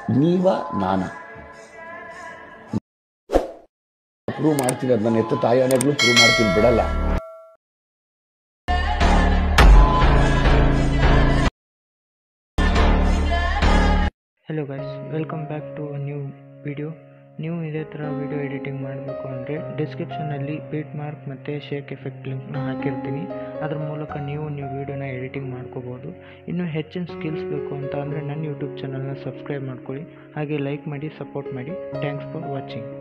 ನೀವ ನಾನ ಪ್ರೂವ್ ಮಾಡ್ತೀನಿ ಅದು ನನ್ನ ಎತ್ತ ತಾಯಿಯಾಗ್ಲೂ ಪ್ರೂವ್ ಮಾಡ್ತೀನಿ ಬಿಡಲ್ಲ hello guys welcome back to new video ನೀವು ಇದೇ ಥರ ವಿಡಿಯೋ ಎಡಿಟಿಂಗ್ ಮಾಡಬೇಕು ಅಂದರೆ ಡಿಸ್ಕ್ರಿಪ್ಷನಲ್ಲಿ ಬೀಟ್ ಮಾರ್ಕ್ ಮತ್ತು ಶೇಕ್ ಎಫೆಕ್ಟ್ ಲಿಂಕ್ನ ಹಾಕಿರ್ತೀನಿ ಅದ್ರ ಮೂಲಕ ನೀವು ನೀವು ವಿಡಿಯೋನ ಎಡಿಟಿಂಗ್ ಮಾಡ್ಕೋಬೋದು ಇನ್ನೂ ಹೆಚ್ಚಿನ ಸ್ಕಿಲ್ಸ್ ಬೇಕು ಅಂತ ಅಂದರೆ ನನ್ನ ಯೂಟ್ಯೂಬ್ ಚಾನಲ್ನ ಸಬ್ಸ್ಕ್ರೈಬ್ ಮಾಡ್ಕೊಳ್ಳಿ ಹಾಗೆ ಲೈಕ್ ಮಾಡಿ ಸಪೋರ್ಟ್ ಮಾಡಿ ಥ್ಯಾಂಕ್ಸ್ ಫಾರ್ ವಾಚಿಂಗ್